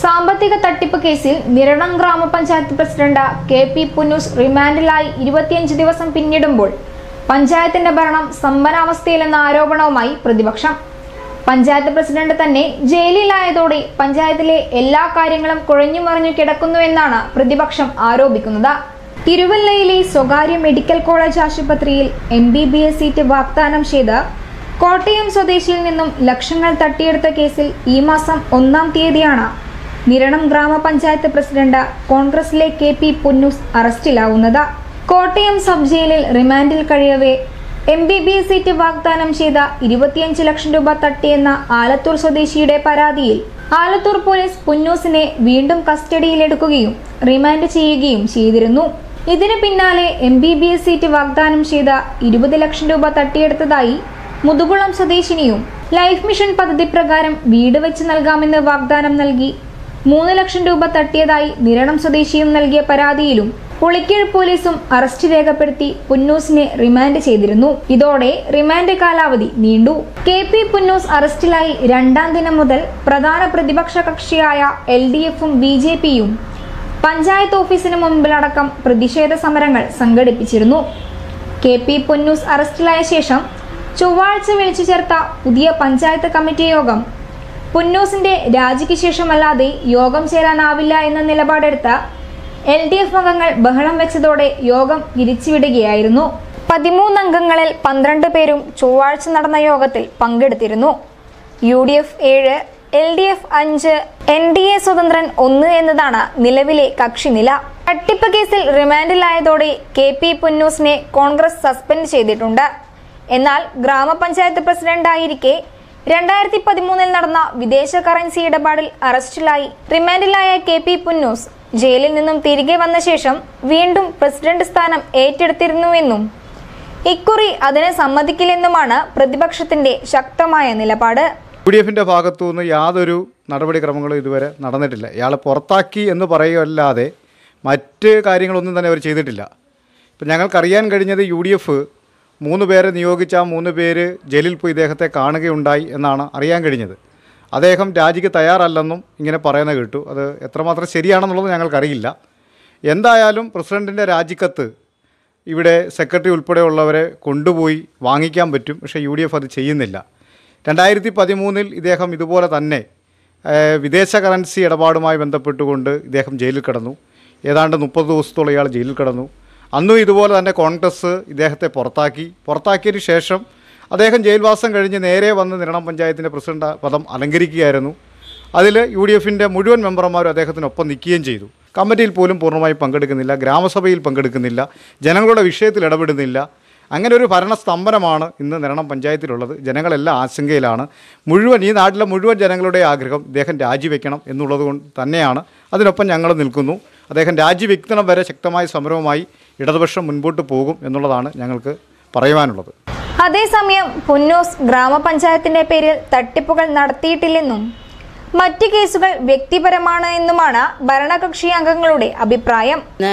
സാമ്പത്തിക തട്ടിപ്പ് കേസിൽ നിരണം ഗ്രാമപഞ്ചായത്ത് പ്രസിഡന്റ് കെ പി പുന്നൂസ് റിമാൻഡിലായി ഇരുപത്തിയഞ്ച് ദിവസം പിന്നിടുമ്പോൾ പഞ്ചായത്തിന്റെ ഭരണം സ്തംഭനാവസ്ഥയിലെന്ന ആരോപണവുമായി പ്രതിപക്ഷം പഞ്ചായത്ത് പ്രസിഡന്റ് തന്നെ ജയിലിലായതോടെ പഞ്ചായത്തിലെ എല്ലാ കാര്യങ്ങളും കുഴഞ്ഞുമറിഞ്ഞു കിടക്കുന്നുവെന്നാണ് പ്രതിപക്ഷം ആരോപിക്കുന്നത് തിരുവല്ലയിലെ സ്വകാര്യ മെഡിക്കൽ കോളേജ് ആശുപത്രിയിൽ M B B S seat വാഗ്ദാനം ചെയ്ത് കോട്ടയം സ്വദേശിയിൽ നിന്നും ലക്ഷങ്ങൾ തട്ടിയെടുത്ത കേസിൽ ഈ മാസം ഒന്നാം തീയതിയാണ് നിരണം ഗ്രാമപഞ്ചായത്ത് പ്രസിഡന്റ് കോൺഗ്രസിലെ കെ പി പുന്നൂസ് അറസ്റ്റിലാവുന്നത് കോട്ടയം സബ് ജയിലിൽ റിമാൻഡിൽ കഴിയവേ M B B S seat വാഗ്ദാനം ചെയ്ത ഇരുപത്തിയഞ്ച് ലക്ഷം രൂപ തട്ടിയെന്ന ആലത്തൂർ സ്വദേശിയുടെ പരാതിയിൽ ആലത്തൂർ പോലീസ് പുന്നൂസിനെ വീണ്ടും കസ്റ്റഡിയിലെടുക്കുകയും റിമാൻഡ് ചെയ്യുകയും ചെയ്തിരുന്നു ഇതിന് പിന്നാലെ M B B S seat വാഗ്ദാനം ചെയ്ത ഇരുപത് ലക്ഷം രൂപ തട്ടിയെടുത്തതായി മുതുകുളം സ്വദേശിനിയും ലൈഫ് മിഷൻ പദ്ധതി പ്രകാരം വീട് വെച്ച് നൽകാമെന്ന് വാഗ്ദാനം നൽകി മൂന്ന് ലക്ഷം രൂപ തട്ടിയതായി നിരണം സ്വദേശിയും നൽകിയ പരാതിയിലും പുളിക്കീഴ് പോലീസും അറസ്റ്റ് രേഖപ്പെടുത്തി പുന്നൂസിനെ റിമാൻഡ് ചെയ്തിരുന്നു ഇതോടെ റിമാൻഡ് കാലാവധി നീണ്ടു കെ പി പുന്നൂസ് അറസ്റ്റിലായി രണ്ടാം ദിനം മുതൽ പ്രധാന പ്രതിപക്ഷ കക്ഷിയായ എൽ ഡി എഫും ബി ജെ പിയും പഞ്ചായത്ത് ഓഫീസിന് മുമ്പിലടക്കം പ്രതിഷേധ സമരങ്ങൾ സംഘടിപ്പിച്ചിരുന്നു കെ പി പൊന്നൂസ് അറസ്റ്റിലായ ശേഷം ചൊവ്വാഴ്ച വിളിച്ചു ചേർത്ത പുതിയ പഞ്ചായത്ത് കമ്മിറ്റി യോഗം പുന്നൂസിന്റെ രാജിക്ക് ശേഷമല്ലാതെ യോഗം ചേരാനാവില്ല എന്ന നിലപാടെടുത്ത എൽ ഡി എഫ് അംഗങ്ങൾ ബഹളം വെച്ചതോടെ യോഗം പിരിച്ചുവിടുകയായിരുന്നു പതിമൂന്ന് അംഗങ്ങളിൽ പന്ത്രണ്ട് പേരും ചൊവ്വാഴ്ച നടന്ന യോഗത്തിൽ പങ്കെടുത്തിരുന്നു യു ഡി എഫ് ഏഴ് എൽ ഡി എഫ് അഞ്ച് എൻ ഡി എ സ്വതന്ത്രൻ ഒന്ന് എന്നതാണ് നിലവിലെ കക്ഷിനില തട്ടിപ്പ് കേസിൽ റിമാൻഡിലായതോടെ കെ പി പുന്നൂസിനെ കോൺഗ്രസ് സസ്പെൻഡ് ചെയ്തിട്ടുണ്ട് എന്നാൽ ഗ്രാമപഞ്ചായത്ത് പ്രസിഡന്റായിരിക്കെ രണ്ടായിരത്തി പതിമൂന്നിൽ നടന്ന വിദേശ കറൻസി ഇടപാടിൽ അറസ്റ്റിലായി റിമാൻഡിലായ കെ പി പുന്നൂസ് ജയിലിൽ നിന്നും തിരികെ വന്ന ശേഷം വീണ്ടും പ്രസിഡന്റ് സ്ഥാനം ഏറ്റെടുത്തിരുന്നുവെന്നും ഇക്കുറി അതിന് സമ്മതിക്കില്ലെന്നുമാണ് പ്രതിപക്ഷത്തിന്റെ ശക്തമായ നിലപാട് യു ഡി എഫിൻ്റെ ഭാഗത്തു നിന്ന് യാതൊരു നടപടിക്രമങ്ങളും ഇതുവരെ നടന്നിട്ടില്ല ഇയാളെ പുറത്താക്കി എന്ന് പറയുകയല്ലാതെ മറ്റ് കാര്യങ്ങളൊന്നും തന്നെ അവർ ചെയ്തിട്ടില്ല ഇപ്പം ഞങ്ങൾക്കറിയാൻ കഴിഞ്ഞത് യു ഡി എഫ് മൂന്ന് പേരെ നിയോഗിച്ച ആ മൂന്ന് പേര് ജയിലിൽ പോയി ഇദ്ദേഹത്തെ കാണുകയുണ്ടായി എന്നാണ് അറിയാൻ കഴിഞ്ഞത് അദ്ദേഹം രാജിക്ക് തയ്യാറല്ലെന്നും ഇങ്ങനെ പറയുന്നത് കേട്ടു അത് എത്രമാത്രം ശരിയാണെന്നുള്ളത് ഞങ്ങൾക്കറിയില്ല എന്തായാലും പ്രസിഡൻറ്റിൻ്റെ രാജിക്കത്ത് ഇവിടെ സെക്രട്ടറി ഉൾപ്പെടെയുള്ളവരെ കൊണ്ടുപോയി വാങ്ങിക്കാൻ പറ്റും പക്ഷേ യു ഡി എഫ് അത് ചെയ്യുന്നില്ല രണ്ടായിരത്തി പതിമൂന്നിൽ ഇദ്ദേഹം ഇതുപോലെ തന്നെ ഏഹ്, വിദേശ കറൻസി ഇടപാടുമായി ബന്ധപ്പെട്ടുകൊണ്ട് ഇദ്ദേഹം ജയിലിൽ കിടന്നു ഏതാണ്ട് മുപ്പത് ദിവസത്തോളം ഇയാൾ ജയിലിൽ കിടന്നു അന്നും ഇതുപോലെ തന്നെ കോൺഗ്രസ് ഇദ്ദേഹത്തെ പുറത്താക്കി പുറത്താക്കിയതിന് ശേഷം അദ്ദേഹം ജയിൽവാസം കഴിഞ്ഞ് നേരെ വന്ന് നിരണം പഞ്ചായത്തിൻ്റെ പ്രസിഡന്റ് പദം അലങ്കരിക്കുകയായിരുന്നു അതിൽ യു ഡി എഫിൻ്റെ മുഴുവൻ മെമ്പർമാരും അദ്ദേഹത്തിനൊപ്പം നിൽക്കുകയും ചെയ്തു കമ്മിറ്റിയിൽ പോലും പൂർണ്ണമായി പങ്കെടുക്കുന്നില്ല ഗ്രാമസഭയിൽ പങ്കെടുക്കുന്നില്ല ജനങ്ങളുടെ വിഷയത്തിൽ ഇടപെടുന്നില്ല അങ്ങനെ ഒരു ഭരണസ്തംഭനമാണ് ഇന്ന് നിരണം പഞ്ചായത്തിലുള്ളത് ജനങ്ങളെല്ലാം ആശങ്കയിലാണ് മുഴുവൻ ഈ നാട്ടിലെ മുഴുവൻ ജനങ്ങളുടെ ആഗ്രഹം ഇദ്ദേഹം രാജിവെക്കണം എന്നുള്ളത് കൊണ്ട് തന്നെയാണ് അതിനൊപ്പം ഞങ്ങൾ നിൽക്കുന്നു അദ്ദേഹം രാജിവെക്കണം വരെ ശക്തമായ സമരവുമായി ഇടതുപക്ഷം മുൻപോട്ട് പോകും എന്നുള്ളതാണ് ഞങ്ങൾക്ക് പറയുവാനുള്ളത് അതേസമയം പുന്നൂസ് ഗ്രാമപഞ്ചായത്തിന്റെ പേരിൽ തട്ടിപ്പുകൾ നടത്തിയിട്ടില്ലെന്നും മറ്റ് കേസുകൾ വ്യക്തിപരമാണ് എന്നുമാണ് ഭരണകക്ഷി അംഗങ്ങളുടെ അഭിപ്രായം ഇന്ന്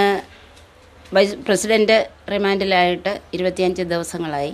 വൈസ് പ്രസിഡൻറ്റ് റിമാൻഡിലായിട്ട് ഇരുപത്തിയഞ്ച് ദിവസങ്ങളായി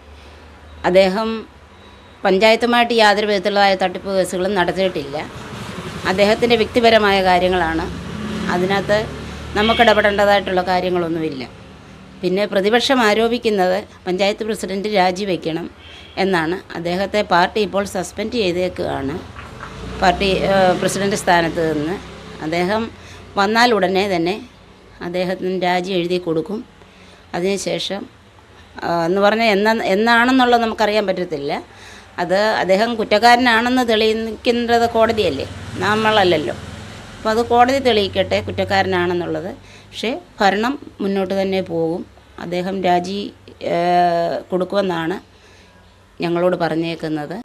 അദ്ദേഹം പഞ്ചായത്തുമായിട്ട് യാതൊരു വിധത്തിലുള്ളതായ തട്ടിപ്പ് കേസുകളും നടത്തിയിട്ടില്ല അദ്ദേഹത്തിൻ്റെ വ്യക്തിപരമായ കാര്യങ്ങളാണ് അതിനകത്ത് നമുക്ക് ഇടപെടേണ്ടതായിട്ടുള്ള കാര്യങ്ങളൊന്നുമില്ല പിന്നെ പ്രതിപക്ഷം ആരോപിക്കുന്നത് പഞ്ചായത്ത് പ്രസിഡൻറ്റ് രാജിവെക്കണം എന്നാണ് അദ്ദേഹത്തെ പാർട്ടി ഇപ്പോൾ സസ്പെൻഡ് ചെയ്തേക്കുകയാണ് പാർട്ടി ഏഹ്, പ്രസിഡന്റ് സ്ഥാനത്ത് നിന്ന് അദ്ദേഹം വന്നാൽ ഉടനെ തന്നെ അദ്ദേഹത്തിന് രാജി എഴുതി കൊടുക്കും അതിനുശേഷം ആ, എന്ന് പറഞ്ഞാൽ എന്നാ എന്നാണെന്നുള്ളത് നമുക്കറിയാൻ പറ്റത്തില്ല അത് അദ്ദേഹം കുറ്റക്കാരനാണെന്ന് തെളിയിക്കേണ്ടത് കോടതിയല്ലേ നമ്മളല്ലല്ലോ അപ്പോൾ അത് കോടതി തെളിയിക്കട്ടെ കുറ്റക്കാരനാണെന്നുള്ളത് പക്ഷേ ഭരണം മുന്നോട്ട് തന്നെ പോകും അദ്ദേഹം രാജി ഏഹ്, കൊടുക്കുമെന്നാണ് ഞങ്ങളോട് പറഞ്ഞേക്കുന്നത്